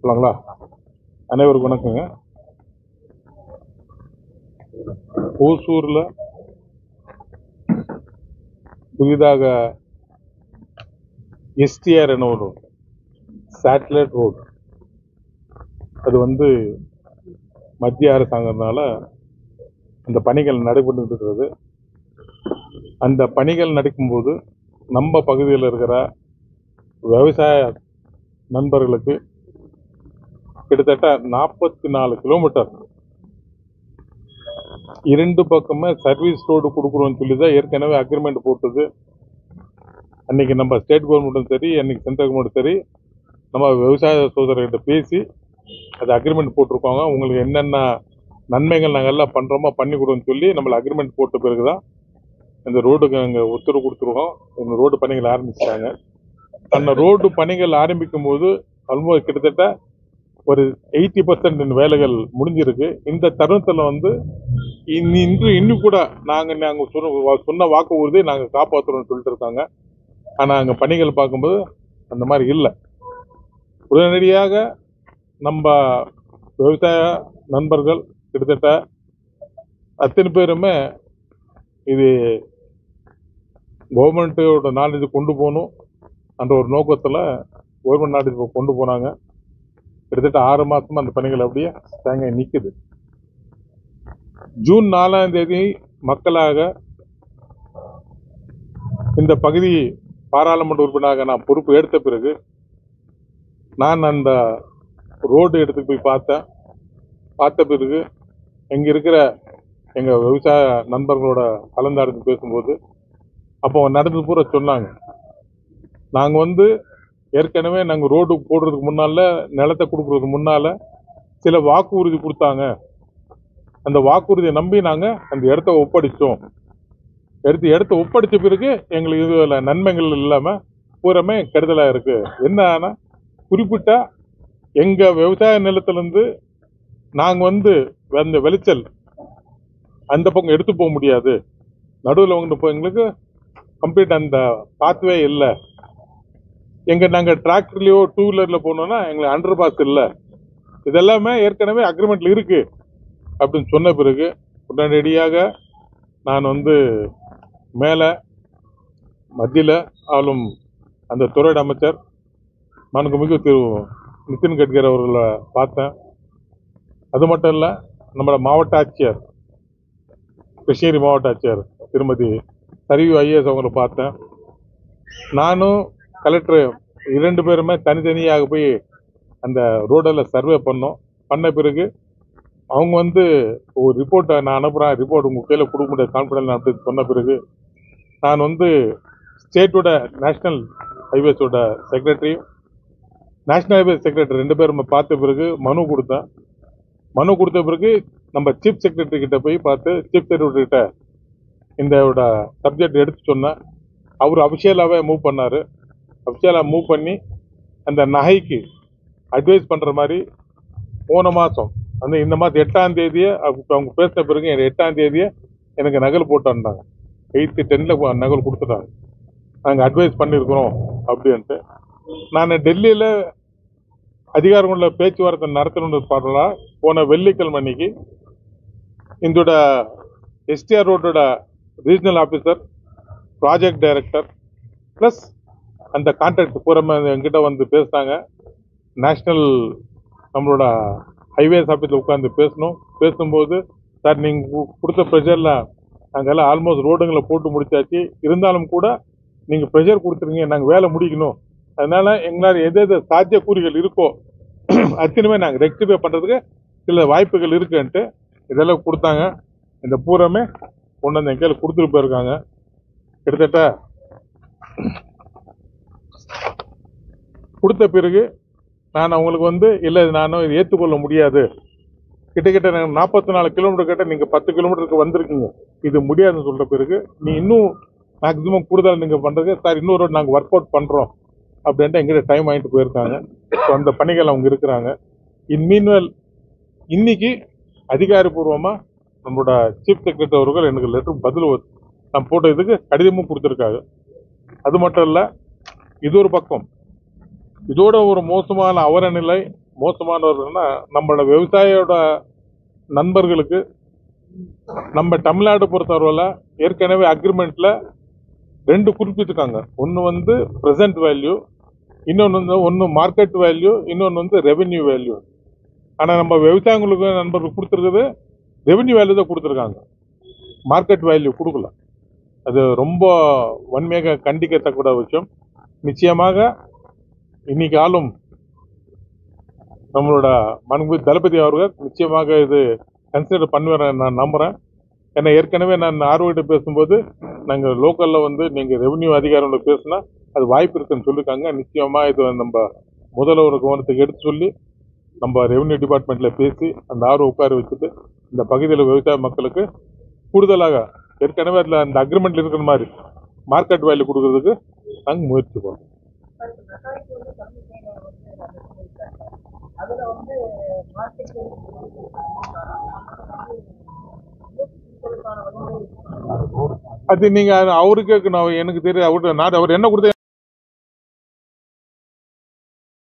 சொல்லுங்களா அனைவருக்கும் வணக்கங்க ஓசூரில் புதிதாக எஸ்டிஆர் என ஒரு சேட்டலைட் ரோடு அது வந்து மத்திய அரசாங்கத்தினால அந்த பணிகள் நடைபெற்று இருக்கிறது அந்த பணிகள் நடக்கும்போது நம்ம பகுதியில் இருக்கிற விவசாய நண்பர்களுக்கு கிட்டத்தட்ட நாற்பத்தி நாலு கிலோமீட்டர் இரண்டு பக்கமே சர்வீஸ் ரோடு கொடுக்குறோம்னு சொல்லி தான் ஏற்கனவே அக்ரிமெண்ட் போட்டது அன்னைக்கு நம்ம ஸ்டேட் கவர்மெண்ட்டும் சரி அன்னைக்கு சென்ட்ரல் கவர்மெண்ட்டும் சரி நம்ம விவசாய சோதரர்கிட்ட பேசி அது அக்ரிமெண்ட் போட்டிருக்கோங்க உங்களுக்கு என்னென்ன நன்மைகள் நாங்கள் எல்லாம் பண்ணுறோமோ பண்ணி கொடுன்னு சொல்லி நம்மள அக்ரிமெண்ட் போட்ட பிறகு தான் இந்த ரோடுக்கு அங்கே உத்தரவு கொடுத்துருக்கோம் இந்த ரோடு பணிகள் ஆரம்பிச்சிட்டாங்க அந்த ரோடு பணிகள் ஆரம்பிக்கும் போது ஆல்மோஸ்ட் கிட்டத்தட்ட ஒரு எயிட்டி பர்சன்ட் வேலைகள் முடிஞ்சிருக்கு இந்த தருணத்தில் வந்து இனி இன்று இன்னும் கூட நாங்கள் நாங்கள் சொன்ன சொன்ன வாக்கு உறுதியை நாங்கள் காப்பாற்றுறோம்னு சொல்லிட்டு இருக்காங்க ஆனால் அங்கே பணிகள் பார்க்கும்போது அந்த மாதிரி இல்லை உடனடியாக நம்ம விவசாய நண்பர்கள் கிட்டத்தட்ட அத்தனை பேருமே இது கவர்மெண்ட்டோட நாலேஜ் கொண்டு போகணும் என்ற ஒரு நோக்கத்தில் கவர்மெண்ட் நாலேஜ் கொண்டு போனாங்க கிட்டத்தட்ட ஆறு மாசமா அந்த பணிகள் அப்படியே தேங்க நிற்குது ஜூன் நாலாம் தேதி மக்களாக இந்த பகுதி பாராளுமன்ற உறுப்பினராக நான் பொறுப்பு எடுத்த பிறகு நான் அந்த ரோடு எடுத்து போய் பார்த்தேன் பார்த்த பிறகு இங்கே இருக்கிற எங்கள் விவசாய நண்பர்களோட கலந்தாடுத்து பேசும்போது அப்போ நடந்து பூரா சொன்னாங்க நாங்கள் வந்து ஏற்கனவே நாங்கள் ரோடு போடுறதுக்கு முன்னால நிலத்தை கொடுக்கறதுக்கு முன்னால சில வாக்குறுதி கொடுத்தாங்க அந்த வாக்குறுதியை நம்பி நாங்கள் அந்த இடத்த ஒப்படைச்சோம் எடுத்து இடத்த ஒப்படைச்ச பிறகு எங்களுக்கு இதுல நன்மைகள் இல்லாமல் பூராமே கெடுதலாக இருக்கு என்னன்னா குறிப்பிட்ட எங்க விவசாய நிலத்திலிருந்து நாங்கள் வந்து அந்த விளைச்சல் அந்த பக்கம் எடுத்து போக முடியாது நடுவில் வந்து இப்போ எங்களுக்கு கம்ப்ளீட் அந்த பாத்வே இல்லை எங்க நாங்கள் டிராக்டர்லயோ டூ வீலர்ல போனோம்னா எங்களுக்கு அண்டர் பாஸ் இல்லை இதெல்லாமே ஏற்கனவே அக்ரிமெண்ட்ல இருக்கு அப்படின்னு சொன்ன பிறகு உடனடியாக நான் வந்து மேலே மத்தியில் ஆளும் அந்த துறையோட அமைச்சர் மாண்புமிகு திரு நிதின் கட்கரி அவர்களை பார்த்தேன் அது மட்டும் இல்லை நம்மளோட மாவட்ட ஆட்சியர் கிருஷ்ணகிரி மாவட்ட ஆட்சியர் திருமதி சரிவு ஐஏஎஸ் அவங்கள பார்த்தேன் நானும் கலெக்டர் இரண்டு பேருமே தனித்தனியாக போய் அந்த ரோடில் சர்வே பண்ணோம் பண்ண பிறகு அவங்க வந்து ஒரு ரிப்போர்ட்டை நான் அனுப்புகிறேன் ரிப்போர்ட் உங்கள் கையில் கொடுக்க முடியாது கான்ஃபிடன்ஸ் அப்படின்னு சொன்ன பிறகு நான் வந்து ஸ்டேட்டோட நேஷ்னல் ஹைவேஸோட செக்ரட்டரி நேஷ்னல் ஹைவே செக்ரட்டரி ரெண்டு பேரும் பார்த்த பிறகு மனு கொடுத்தேன் மனு கொடுத்த பிறகு நம்ம சீஃப் செக்ரட்டரி கிட்ட போய் பார்த்து சீஃப் செக்ரட்டரி கிட்ட இந்த சப்ஜெக்ட் எடுத்து சொன்னேன் அவர் அபிஷியலாகவே மூவ் பண்ணார் அபிஷியலாக மூவ் பண்ணி அந்த நகைக்கு அட்வைஸ் பண்ணுற மாதிரி போன மாதம் அந்த இந்த மாதம் எட்டாம் தேதியே அவங்க அவங்க பேசின பிறகு எனக்கு எட்டாம் தேதியே எனக்கு நகல் போட்டாண்டாங்க எயித்து டென்னில் நகல் கொடுத்துட்டாங்க நாங்கள் அட்வைஸ் பண்ணியிருக்கிறோம் அப்படின்ட்டு நான் டெல்லியில் அதிகாரமுள்ள பேச்சுவார்த்தை நடத்தணும்னு பாடலா போன வெள்ளிக்கிழமை அன்னைக்கு இதோட எஸ்டிஆர் ரோட்டோட regional officer project director plus அந்த கான்ட்ராக்ட் பூரா என்கிட்ட வந்து பேசினாங்க நேஷ்னல் நம்மளோட ஹைவேஸ் ஆஃபீஸில் உட்காந்து பேசணும் பேசும்போது சார் நீங்கள் கொடுத்த ப்ரெஷரில் நாங்கெல்லாம் ஆல்மோஸ்ட் ரோடுங்களை போட்டு முடிச்சாச்சு இருந்தாலும் கூட நீங்கள் ப்ரெஷர் கொடுத்துருங்க நாங்கள் வேலை முடிக்கணும் அதனால எங்களால் எது எது சாத்தியக்கூறுகள் இருக்கோ அத்தனையுமே நாங்கள் ரெக்டிஃபை பண்ணுறதுக்கு சில வாய்ப்புகள் இருக்குன்ட்டு இதெல்லாம் கொடுத்தாங்க இந்த பூராமே கொண்டு வந்து என் கையில் கொடுத்துட்டு போயிருக்காங்க கிட்டத்தட்ட கொடுத்த பிறகு நான் அவங்களுக்கு வந்து இல்லை நானும் இதை ஏற்றுக்கொள்ள முடியாது கிட்டத்தட்ட நாங்கள் நாற்பத்தி நாலு கிலோமீட்டர் கிட்ட நீங்கள் பத்து கிலோமீட்டருக்கு வந்திருக்கீங்க இது முடியாதுன்னு சொல்கிற பிறகு நீ இன்னும் மேக்ஸிமம் கூடுதல் நீங்கள் பண்ணுறது சார் இன்னொரு நாங்கள் ஒர்க் அவுட் பண்ணுறோம் அப்படின்ட்டு எங்கிட்ட டைம் வாங்கிட்டு போயிருக்காங்க ஸோ அந்த பணிகள் அவங்க இருக்கிறாங்க இன் மீன்வெல் இன்னைக்கு அதிகாரப்பூர்வமாக நம்மளோட சீஃப் செக்ரட்டரி அவர்கள் எனக்கு லெட்டர் பதில் வ- நான் போட்ட இதுக்கு கடிதமும் கொடுத்துருக்காங்க அது மட்டும் இல்லை இது ஒரு பக்கம் இதோட ஒரு மோசமான அவல நிலை மோசமானவர்கள்னா நம்மளோட விவசாயியோட நண்பர்களுக்கு நம்ம தமிழ்நாடு பொறுத்தவரையில் ஏற்கனவே அக்ரிமெண்ட்ல ரெண்டு குறிப்பிட்டிருக்காங்க ஒன்று வந்து ப்ரெசன்ட் வேல்யூ இன்னொன்று வந்து ஒன்று மார்க்கெட் வேல்யூ இன்னொன்று வந்து ரெவென்யூ வேல்யூ ஆனால் நம்ம விவசாயிகளுக்கு நண்பர்கள் கொடுத்துருக்குது ரெவென்யூ வேல்யூ தான் கொடுத்துருக்காங்க மார்க்கெட் வேல்யூ கொடுக்கல அது ரொம்ப வன்மையாக கண்டிக்கத்தக்கூட விஷயம் நிச்சயமாக இன்னைக்கு ஆளும் நம்மளோட மனு தளபதி அவர்கள் நிச்சயமாக இது கன்சிடர் பண்ணுவேன் நான் நம்புறேன் ஏன்னா ஏற்கனவே நான் ஆர்வகிட்ட பேசும்போது நாங்கள் லோக்கலில் வந்து நீங்கள் ரெவென்யூ அதிகாரிகளோட பேசினா அது வாய்ப்பு இருக்குன்னு சொல்லியிருக்காங்க நிச்சயமாக இது நம்ம முதல்வர் கவனத்துக்கு எடுத்து சொல்லி நம்ம ரெவென்யூ டிபார்ட்மெண்ட்டில் பேசி அந்த ஆர்வம் உட்கார வச்சுட்டு இந்த பகுதியில் விவசாய மக்களுக்கு கூடுதலாக ஏற்கனவே அதில் அந்த அக்ரிமெண்ட்ல இருக்கிற மாதிரி மார்க்கெட் வேல்யூ கொடுக்கறதுக்கு நாங்கள் முயற்சி பண்ணுறோம் அதுல வந்து மார்க்கெட் அது நீங்கள் அவருக்கு நான் எனக்கு தெரியும் அவர்கிட்ட நான் அவர் என்ன கொடுத்த